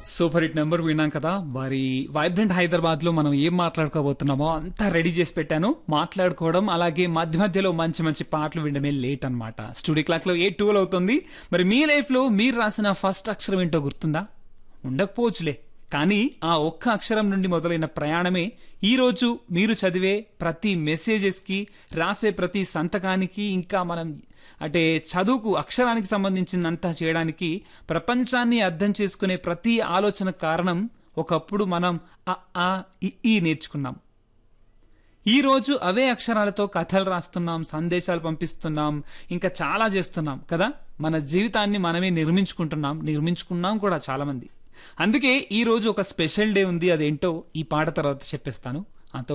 super hit number విన్నాం కదా మరి వైబ్రెంట్ హైదరాబాద్ లో మనం ఏం మాట్లాడుకోబోతున్నామో అంతా రెడీ చేసి పెట్టాను మాట్లాడుకోవడం అలాగే మధ్య మధ్యలో మంచి మంచి పాటలు వినడమే లేట్ అన్నమాట స్టూడియో క్లాక్ లో ఏ టూల్ అవుతుంది మరి మీ లైఫ్ లో మీరు రాసిన ఫస్ట్ అక్షరం ఏంటో గుర్తుందా ఉండకపోవచ్చులే కానీ ఆ ఒక్క అక్షరం నుండి మొదలైన ప్రయాణమే ఈ రోజు మీరు చదివే ప్రతి మెసేజెస్కి రాసే ప్రతి సంతకానికి ఇంకా మనం అంటే చదువుకు అక్షరానికి సంబంధించినంత చేయడానికి ప్రపంచాన్ని అర్థం చేసుకునే ప్రతి ఆలోచన కారణం ఒకప్పుడు మనం అ ఆ ఇ, ఈ నేర్చుకున్నాం ఈ రోజు అవే అక్షరాలతో కథలు రాస్తున్నాం సందేశాలు పంపిస్తున్నాం ఇంకా చాలా చేస్తున్నాం కదా మన జీవితాన్ని మనమే నిర్మించుకుంటున్నాం నిర్మించుకున్నాం కూడా చాలా మంది అందుకే ఈ రోజు ఒక స్పెషల్ డే ఉంది అదేంటో ఈ పాట తర్వాత చెప్పేస్తాను